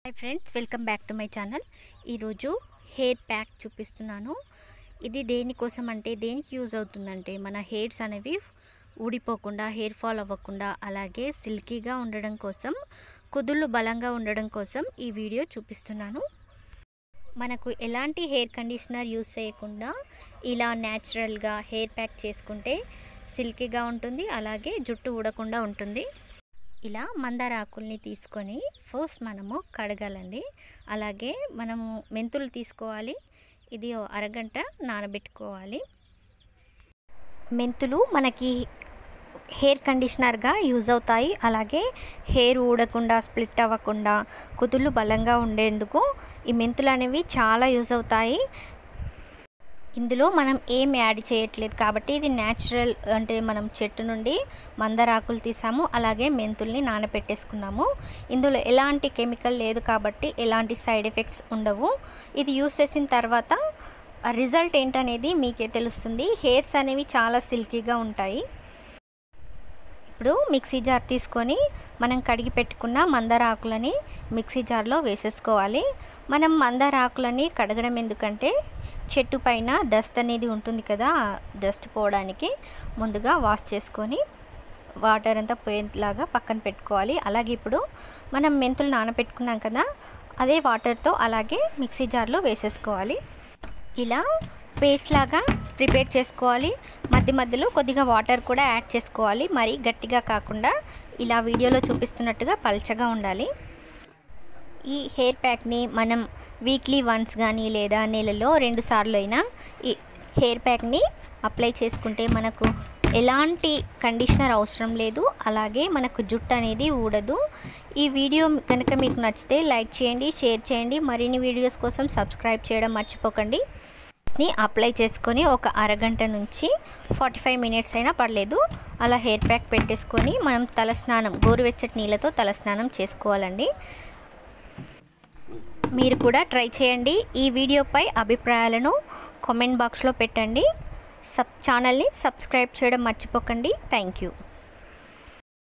hi friends welcome back to my channel ఈరోజు hair pack చూపిస్తున్నాను ఇది దేనికోసం అంటే దేనికి యూజ్ అవుతుందంటే మన హెయిర్స్ అనేవి ఊడిపోకుండా హెయిర్ ఫాల్ అవ్వకుండా అలాగే సిల్కీగా ఉండడం కోసం కుదుళ్ళు బలంగా ఉండడం కోసం ఈ వీడియో చూపిస్తున్నాను మనకు ఎలాంటి హెయిర్ కండిషనర్ యూస్ చేయకుండా ఇలా న్యాచురల్గా హెయిర్ ప్యాక్ చేసుకుంటే సిల్కీగా ఉంటుంది అలాగే జుట్టు ఊడకుండా ఉంటుంది ఇలా మందార ఆకుల్ని తీసుకొని ఫస్ట్ మనము కడగాలండి అలాగే మనము మెంతులు తీసుకోవాలి ఇది ఓ అరగంట నానబెట్టుకోవాలి మెంతులు మనకి హెయిర్ కండిషనర్గా యూజ్ అవుతాయి అలాగే హెయిర్ ఊడకుండా స్ప్లిట్ అవ్వకుండా కుదుళ్ళు బలంగా ఉండేందుకు ఈ మెంతులు అనేవి చాలా యూజ్ అవుతాయి ఇందులో మనం ఏం యాడ్ చేయట్లేదు కాబట్టి ఇది న్యాచురల్ అంటే మనం చెట్టు నుండి మందార ఆకులు తీసాము అలాగే మెంతుల్ని నానబెట్టేసుకున్నాము ఇందులో ఎలాంటి కెమికల్ లేదు కాబట్టి ఎలాంటి సైడ్ ఎఫెక్ట్స్ ఉండవు ఇది యూస్ చేసిన తర్వాత రిజల్ట్ ఏంటనేది మీకే తెలుస్తుంది హెయిర్స్ అనేవి చాలా సిల్కీగా ఉంటాయి ఇప్పుడు మిక్సీ జార్ తీసుకొని మనం కడిగి పెట్టుకున్న మందార ఆకులని మిక్సీ జార్లో వేసేసుకోవాలి మనం మందార ఆకులని కడగడం ఎందుకంటే చెట్టు పైన డస్ట్ అనేది ఉంటుంది కదా డస్ట్ పోవడానికి ముందుగా వాష్ చేసుకొని వాటర్ అంతా పోయేలాగా పక్కన పెట్టుకోవాలి అలాగే ఇప్పుడు మనం మెంతులు నానబెట్టుకున్నాం కదా అదే వాటర్తో అలాగే మిక్సీ జార్లో వేసేసుకోవాలి ఇలా పేస్ట్ లాగా ప్రిపేర్ చేసుకోవాలి మధ్య మధ్యలో కొద్దిగా వాటర్ కూడా యాడ్ చేసుకోవాలి మరి గట్టిగా కాకుండా ఇలా వీడియోలో చూపిస్తున్నట్టుగా పల్చగా ఉండాలి ఈ హెయిర్ ప్యాక్ని మనం వీక్లీ వన్స్ కానీ లేదా నెలలో రెండు సార్లు అయినా ఈ హెయిర్ ప్యాక్ని అప్లై చేసుకుంటే మనకు ఎలాంటి కండిషనర్ అవసరం లేదు అలాగే మనకు జుట్టు అనేది ఊడదు ఈ వీడియో కనుక మీకు నచ్చితే లైక్ చేయండి షేర్ చేయండి మరిన్ని వీడియోస్ కోసం సబ్స్క్రైబ్ చేయడం మర్చిపోకండి ని అప్లై చేసుకొని ఒక అరగంట నుంచి ఫార్టీ ఫైవ్ మినిట్స్ అయినా పర్లేదు అలా హెయిర్ ప్యాక్ పెట్టేసుకొని మనం తలస్నానం గోరువెచ్చటి నీళ్ళతో తలస్నానం చేసుకోవాలండి మీరు కూడా ట్రై చేయండి ఈ వీడియోపై అభిప్రాయాలను కామెంట్ బాక్స్లో పెట్టండి సబ్ ఛానల్ని సబ్స్క్రైబ్ చేయడం మర్చిపోకండి థ్యాంక్ యూ